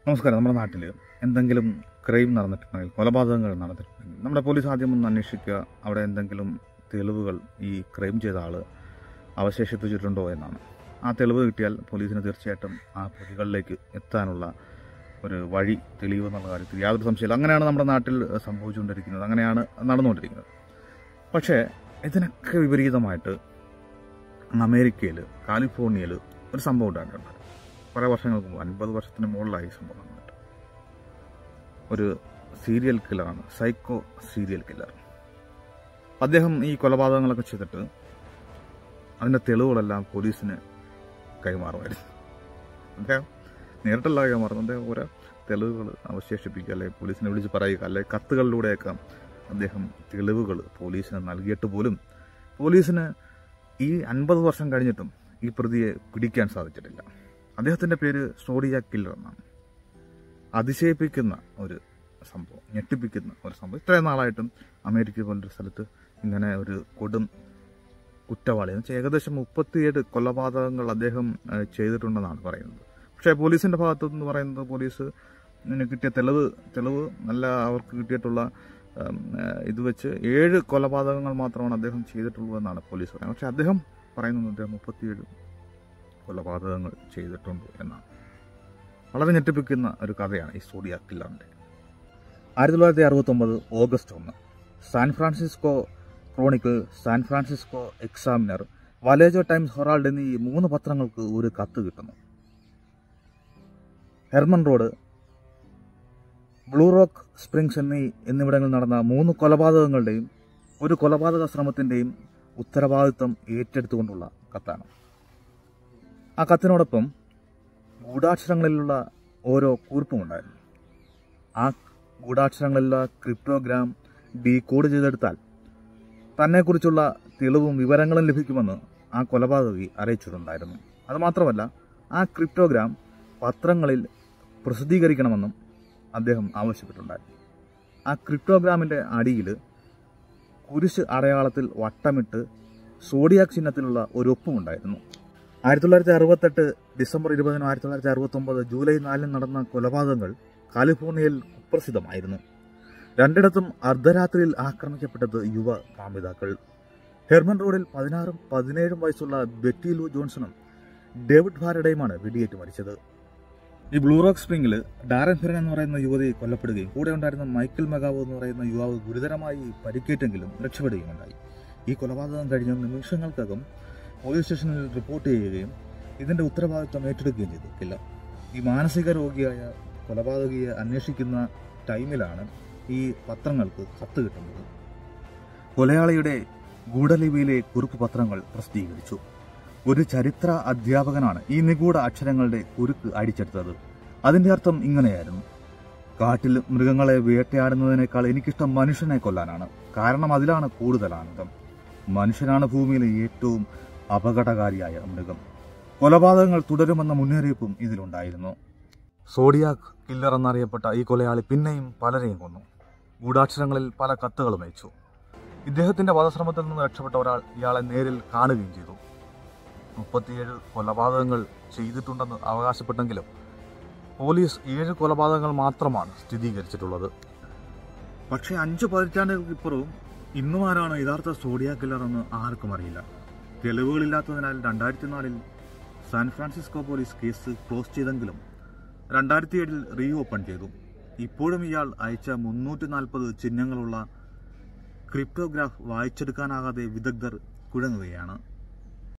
നമസ്കാരം നമ്മുടെ നാട്ടിൽ എന്തെങ്കിലും ക്രൈം നടന്നിട്ടുണ്ടെങ്കിൽ കൊലപാതകങ്ങൾ നടന്നിട്ടുണ്ടെങ്കിൽ നമ്മുടെ പോലീസ് ആദ്യം ഒന്ന് അന്വേഷിക്കുക അവിടെ എന്തെങ്കിലും തെളിവുകൾ ഈ ക്രൈം ചെയ്ത ആൾ അവശേഷിപ്പിച്ചിട്ടുണ്ടോ എന്നാണ് ആ തെളിവ് കിട്ടിയാൽ പോലീസിന് തീർച്ചയായിട്ടും ആ പ്രതികളിലേക്ക് എത്താനുള്ള ഒരു വഴി തെളിയുമെന്നുള്ള കാര്യത്തിൽ യാതൊരു സംശയമില്ല അങ്ങനെയാണ് നമ്മുടെ നാട്ടിൽ സംഭവിച്ചുകൊണ്ടിരിക്കുന്നത് അങ്ങനെയാണ് നടന്നുകൊണ്ടിരിക്കുന്നത് പക്ഷേ ഇതിനൊക്കെ വിപരീതമായിട്ട് അമേരിക്കയിൽ കാലിഫോർണിയയിൽ ഒരു സംഭവം ഉണ്ടായിട്ടുണ്ട് കുറേ വർഷങ്ങൾക്ക് മുമ്പ് അൻപത് വർഷത്തിന് മുകളിലായി ഈ സംഭവം നടന്നിട്ട് ഒരു സീരിയൽ കില്ലറാണ് സൈക്കോ സീരിയൽ കില്ലർ അദ്ദേഹം ഈ കൊലപാതകങ്ങളൊക്കെ ചെയ്തിട്ട് അതിൻ്റെ തെളിവുകളെല്ലാം പോലീസിന് കൈമാറുമായിരുന്നു അദ്ദേഹം നേരിട്ടല്ല കൈമാറുന്നത് അദ്ദേഹം ഓരോ തെളിവുകൾ അവശേഷിപ്പിക്കുക അല്ലെങ്കിൽ പോലീസിനെ വിളിച്ച് പറയുക അല്ലെങ്കിൽ കത്തുകളിലൂടെയൊക്കെ അദ്ദേഹം തെളിവുകൾ പോലീസിന് നൽകിയിട്ട് പോലും പോലീസിന് ഈ അൻപത് വർഷം കഴിഞ്ഞിട്ടും ഈ പ്രതിയെ പിടിക്കാൻ സാധിച്ചിട്ടില്ല അദ്ദേഹത്തിൻ്റെ പേര് സോഡിയ കില്ലർ എന്നാണ് അതിശയിപ്പിക്കുന്ന ഒരു സംഭവം ഞെട്ടിപ്പിക്കുന്ന ഒരു സംഭവം ഇത്രയും നാളായിട്ടും അമേരിക്ക പോലൊരു സ്ഥലത്ത് ഇങ്ങനെ ഒരു കൊടും കുറ്റവാളി എന്ന് വെച്ചാൽ ഏകദേശം മുപ്പത്തിയേഴ് കൊലപാതകങ്ങൾ അദ്ദേഹം ഏഹ്, ചെയ്തിട്ടുണ്ടെന്നാണ് പറയുന്നത് പക്ഷേ പോലീസിൻ്റെ ഭാഗത്തു നിന്ന് പറയുന്നത് പോലീസ് ഇതിന് കിട്ടിയ തെളിവ് തെളിവ് നല്ല അവർക്ക് കിട്ടിയിട്ടുള്ള ഉം, ഏഹ്, ഇത് വെച്ച് ഏഴ് കൊലപാതകങ്ങൾ മാത്രമാണ് അദ്ദേഹം ചെയ്തിട്ടുള്ളൂ എന്നാണ് പോലീസ് പറയുന്നത് പക്ഷേ അദ്ദേഹം പറയുന്നത് അദ്ദേഹം മുപ്പത്തിയേഴ് കൊലപാതകങ്ങൾ ചെയ്തിട്ടുണ്ട് എന്നാണ് വളരെ ഞെട്ടിപ്പിക്കുന്ന ഒരു കഥയാണ് ഈ സോഡിയ കില്ലറിൻ്റെ ആയിരത്തി തൊള്ളായിരത്തി അറുപത്തൊമ്പത് ഓഗസ്റ്റ് ഒന്ന് San Francisco Chronicle San Francisco Examiner Vallejo Times Herald എന്നീ മൂന്ന് പത്രങ്ങൾക്ക് ഒരു കത്ത് കിട്ടുന്നു Herman Road Blue Rock Springs എന്നീ എന്നിവിടങ്ങളിൽ നടന്ന മൂന്ന് കൊലപാതകങ്ങളുടെയും ഒരു കൊലപാതക ശ്രമത്തിൻ്റെയും ഉത്തരവാദിത്വം ഏറ്റെടുത്തുകൊണ്ടുള്ള കത്താണ് ആ കത്തിനോടൊപ്പം ഗൂഢാക്ഷരങ്ങളിലുള്ള ഓരോ കുറിപ്പുമുണ്ടായിരുന്നു ആ ഗൂഢാക്ഷരങ്ങളിലുള്ള ക്രിപ്റ്റോഗ്രാം ഡീകോഡ് ചെയ്തെടുത്താൽ തന്നെക്കുറിച്ചുള്ള തെളിവും വിവരങ്ങളും ലഭിക്കുമെന്ന് ആ കൊലപാതകി അറിയിച്ചിട്ടുണ്ടായിരുന്നു അതുമാത്രമല്ല ആ ക്രിപ്റ്റോഗ്രാം പത്രങ്ങളിൽ പ്രസിദ്ധീകരിക്കണമെന്നും അദ്ദേഹം ആവശ്യപ്പെട്ടിട്ടുണ്ടായിരുന്നു ആ ക്രിപ്റ്റോഗ്രാമിൻ്റെ അടിയിൽ കുരിശ് അടയാളത്തിൽ വട്ടമിട്ട് സോഡിയാക് ചിഹ്നത്തിലുള്ള ഒരു ഒപ്പുമുണ്ടായിരുന്നു ആയിരത്തി തൊള്ളായിരത്തി അറുപത്തെട്ട് ഡിസംബർ ഇരുപതിനും ആയിരത്തി തൊള്ളായിരത്തി അറുപത്തൊമ്പത് ജൂലൈ നാലിനും നടന്ന കൊലപാതകങ്ങൾ കാലിഫോർണിയയിൽ കുപ്രസിദ്ധമായിരുന്നു രണ്ടിടത്തും അർദ്ധരാത്രിയിൽ ആക്രമിക്കപ്പെട്ടത് യുവ കാമിതാക്കൾ ഹെർമൻ റോഡിൽ പതിനാറും പതിനേഴും വയസ്സുള്ള ബെറ്റി ലൂ ജോൺസണും ഡേവിഡ് ഭാരഡയുമാണ് വെടിയേറ്റ് മരിച്ചത് ഈ ബ്ലൂ റോക്ക് സ്പ്രിംഗിൽ ഡാരൻ ഫിറൻ എന്ന് പറയുന്ന യുവതി കൊല്ലപ്പെടുകയും കൂടെ ഉണ്ടായിരുന്ന മൈക്കിൾ മെഗാവോ എന്ന് പറയുന്ന യുവാവ് ഗുരുതരമായി പരിക്കേറ്റെങ്കിലും രക്ഷപ്പെടുകയുമുണ്ടായി ഈ കൊലപാതകം കഴിഞ്ഞ നിമിഷങ്ങൾക്കകം പോലീസ് സ്റ്റേഷനിൽ റിപ്പോർട്ട് ചെയ്യുകയും ഇതിന്റെ ഉത്തരവാദിത്വം ഏറ്റെടുക്കുകയും ചെയ്തു കില്ല ഈ മാനസിക രോഗിയായ കൊലപാതകിയെ അന്വേഷിക്കുന്ന ടൈമിലാണ് ഈ പത്രങ്ങൾക്ക് കത്ത് കിട്ടുന്നത് കൊലയാളിയുടെ ഗൂഢലിപിയിലെ കുറിപ്പ് പത്രങ്ങൾ പ്രസിദ്ധീകരിച്ചു ഒരു ചരിത്ര അധ്യാപകനാണ് ഈ നിഗൂഢ അക്ഷരങ്ങളുടെ കുരുക്ക് അടിച്ചെടുത്തത് അതിന്റെ അർത്ഥം ഇങ്ങനെയായിരുന്നു കാട്ടിൽ മൃഗങ്ങളെ വേട്ടയാടുന്നതിനേക്കാൾ എനിക്കിഷ്ടം മനുഷ്യനെ കൊല്ലാനാണ് കാരണം അതിലാണ് കൂടുതൽ ആനന്ദം മനുഷ്യനാണ് ഭൂമിയിലെ ഏറ്റവും അപകടകാരിയായ മൃഗം കൊലപാതകങ്ങൾ തുടരുമെന്ന മുന്നറിയിപ്പും ഇതിലുണ്ടായിരുന്നു സോഡിയാക് കില്ലർ എന്നറിയപ്പെട്ട ഈ കൊലയാളി പിന്നെയും പലരെയും കൊന്നു ഗൂഢാക്ഷരങ്ങളിൽ പല കത്തുകളും അയച്ചു ഇദ്ദേഹത്തിന്റെ വധശ്രമത്തിൽ നിന്ന് രക്ഷപ്പെട്ട ഒരാൾ ഇയാളെ നേരിൽ കാണുകയും ചെയ്തു മുപ്പത്തിയേഴ് കൊലപാതകങ്ങൾ ചെയ്തിട്ടുണ്ടെന്ന് അവകാശപ്പെട്ടെങ്കിലും പോലീസ് ഏഴ് കൊലപാതകങ്ങൾ മാത്രമാണ് സ്ഥിരീകരിച്ചിട്ടുള്ളത് പക്ഷേ അഞ്ച് പതിറ്റാണ്ടുകൾക്കിപ്പുറവും ഇന്നും ആരാണ് യഥാർത്ഥ സോഡിയ കില്ലർ എന്ന് ആർക്കും അറിയില്ല തെളിവുകളില്ലാത്തതിനാൽ രണ്ടായിരത്തി നാലിൽ San Francisco police case close ചെയ്തെങ്കിലും രണ്ടായിരത്തി ഏഴിൽ റീ ഓപ്പൺ ചെയ്തു ഇപ്പോഴും ഇയാൾ അയച്ച മുന്നൂറ്റി നാൽപ്പത് ചിഹ്നങ്ങളുള്ള ക്രിപ്റ്റോഗ്രാഫ് വായിച്ചെടുക്കാനാകാതെ വിദഗ്ധർ കുഴങ്ങുകയാണ്